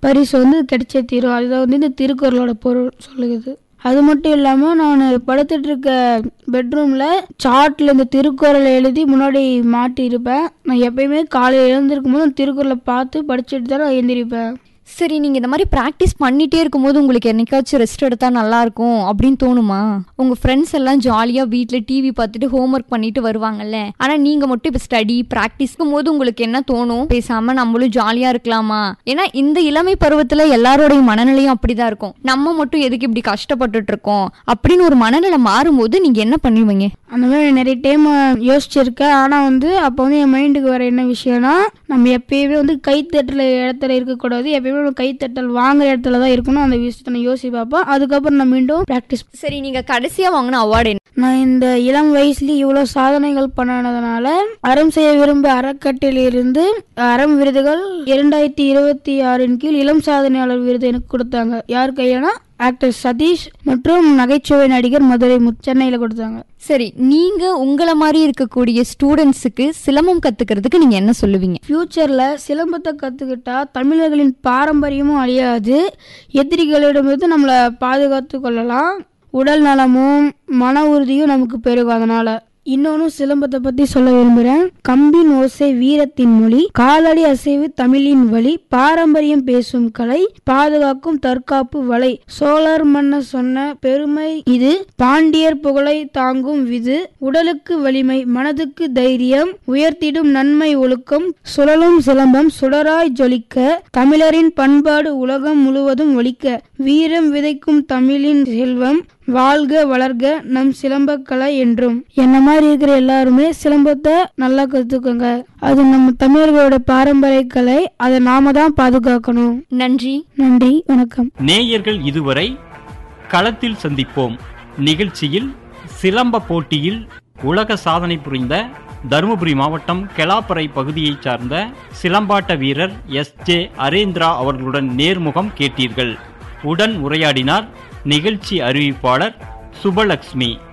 பரிசு வந்து கிடைச்சே தீரும் அதுதான் வந்து இந்த திருக்குறளோட பொருள் சொல்லுது அது மட்டும் இல்லாமல் நான் படுத்துட்டு இருக்க பெட்ரூமில் சார்ட்டில் இந்த திருக்குறளை எழுதி முன்னாடி மாட்டியிருப்பேன் நான் எப்பயுமே காலையில் எழுந்திருக்கும் போது அந்த திருக்குறளை பார்த்து படிச்சுட்டு தான் நான் எழுந்திருப்பேன் சரி நீங்க இந்த மாதிரி ப்ராக்டிஸ் பண்ணிட்டே இருக்கும்போது உங்களுக்கு என்னைக்காச்சும் ரெஸ்ட் எடுத்தா நல்லா இருக்கும் அப்படின்னு தோணுமா உங்க ஃப்ரெண்ட்ஸ் எல்லாம் ஜாலியா வீட்ல டிவி பார்த்துட்டு ஹோம்ஒர்க் பண்ணிட்டு வருவாங்கல்ல ஆனா நீங்க மட்டும் இப்ப ஸ்டடி ப்ராக்டிஸ்க்கும் போது உங்களுக்கு என்ன தோணும் பேசாம நம்மளும் ஜாலியா இருக்கலாமா ஏன்னா இந்த இளமை பருவத்துல எல்லாரோடைய மனநிலையும் அப்படிதான் இருக்கும் நம்ம மட்டும் எதுக்கு இப்படி கஷ்டப்பட்டுட்டு இருக்கோம் அப்படின்னு ஒரு மனநிலை மாறும்போது நீங்க என்ன பண்ணுவீங்க அந்த மாதிரி நிறைய டைம் யோசிச்சிருக்கேன் ஆனால் வந்து அப்போ வந்து என் மைண்டுக்கு வர என்ன விஷயம்னா நம்ம எப்பயுமே வந்து கைத்தட்டல் இடத்துல இருக்கக்கூடாது எப்பயுமே நம்ம கைத்தட்டல் வாங்குற இடத்துல தான் இருக்கணும் அந்த விஷயத்த நான் யோசிச்சு பார்ப்பேன் அதுக்கப்புறம் நான் மீண்டும் ப்ராக்டிஸ் சரி நீங்க கடைசியா வாங்கின அவார்டு என்ன நான் இந்த இளம் வயசுல இவ்வளோ சாதனைகள் பண்ணனதுனால அறம் செய்ய விரும்ப அறக்கட்டிலிருந்து அறம் விருதுகள் இரண்டாயிரத்தி இருபத்தி ஆறின் கீழ் இளம் சாதனையாளர் விருது எனக்கு கொடுத்தாங்க யார் கையிலனா ஆக்டர் சதீஷ் மற்றும் நகைச்சுவை நடிகர் மதுரை முத் சென்னையில் கொடுத்தாங்க சரி நீங்க உங்களை மாதிரி இருக்கக்கூடிய ஸ்டூடெண்ட்ஸுக்கு சிலம்பம் கத்துக்கிறதுக்கு நீங்க என்ன சொல்லுவீங்க ஃப்யூச்சரில் சிலம்பத்தை கற்றுக்கிட்டா தமிழர்களின் பாரம்பரியமும் அழியாது எதிரிகளிடமிருந்து நம்மளை பாதுகாத்து கொள்ளலாம் உடல் நலமும் மன உறுதியும் நமக்கு பெருகும் அதனால இன்னொன்னு சிலம்பத்தை பத்தி சொல்ல விரும்புறேன் கம்பின் ஓசை வீரத்தின் மொழி காலடி அசைவு தமிழின் வழி பாரம்பரியம் பேசும் கலை பாதுகாக்கும் தற்காப்பு வலை சோழர் மன்னர் சொன்ன பெருமை இது பாண்டியர் புகழை தாங்கும் விது உடலுக்கு வலிமை மனதுக்கு தைரியம் உயர்த்திடும் நன்மை ஒழுக்கம் சுழலும் சிலம்பம் சுடராய் ஜொலிக்க தமிழரின் பண்பாடு உலகம் முழுவதும் ஒலிக்க வீரம் விதைக்கும் தமிழின் செல்வம் வாழ்க வளர்க நம் சிலம்பக்கலை என்றும் என்ன மாதிரி இருக்கிற எல்லாருமே சிலம்பத்தை நல்லா கத்துக்கோங்க அது நம்ம தமிழர்களோட பாரம்பரிய கலை அதை நாம தான் பாதுகாக்கணும் நன்றி நன்றி வணக்கம் நேயர்கள் இதுவரை களத்தில் சந்திப்போம் நிகழ்ச்சியில் சிலம்ப போட்டியில் உலக சாதனை புரிந்த தருமபுரி மாவட்டம் கெலாப்பறை பகுதியைச் சார்ந்த சிலம்பாட்ட வீரர் எஸ் ஜே அரேந்திரா அவர்களுடன் நேர்முகம் கேட்டீர்கள் உடன் உரையாடினார் நிகழ்ச்சி அறிவிப்பாளர் சுபலக்ஷ்மி